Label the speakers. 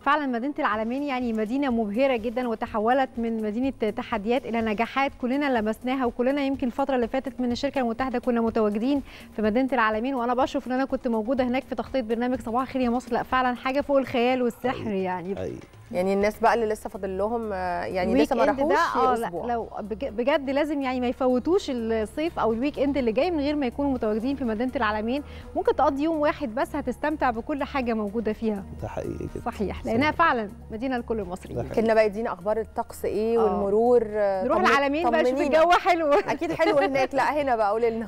Speaker 1: فعلا مدينه العالمين يعني مدينه مبهره جدا وتحولت من مدينه تحديات الى نجاحات كلنا لمسناها وكلنا يمكن الفتره اللي فاتت من الشركه المتحده كنا متواجدين في مدينه العالمين وانا بشوف ان انا كنت موجوده هناك في تغطيه برنامج صباح الخير يا مصر لا فعلا حاجه فوق الخيال والسحر يعني
Speaker 2: أي.
Speaker 3: يعني الناس بقى اللي لسه فاضل لهم آه، يعني لسه ما
Speaker 1: الويك إند
Speaker 3: راحوش
Speaker 1: ده اه لا
Speaker 3: اسبوع
Speaker 1: لو بج- بجد لازم يعني ما يفوتوش الصيف او الويك اند اللي جاي من غير ما يكونوا متواجدين في مدينه العالمين ممكن تقضي يوم واحد بس هتستمتع بكل حاجه موجوده فيها
Speaker 2: ده حقيقي كده
Speaker 1: صحيح لانها فعلا مدينه لكل المصريين
Speaker 2: ده حقيقي.
Speaker 3: كنا بقى يدينا اخبار الطقس ايه
Speaker 1: آه.
Speaker 3: والمرور آه،
Speaker 1: نروح
Speaker 3: طمن-
Speaker 1: العالمين بقى نشوف
Speaker 3: طمنينا.
Speaker 1: الجو حلو
Speaker 3: اكيد حلو هناك لا هنا بقى قولي لنا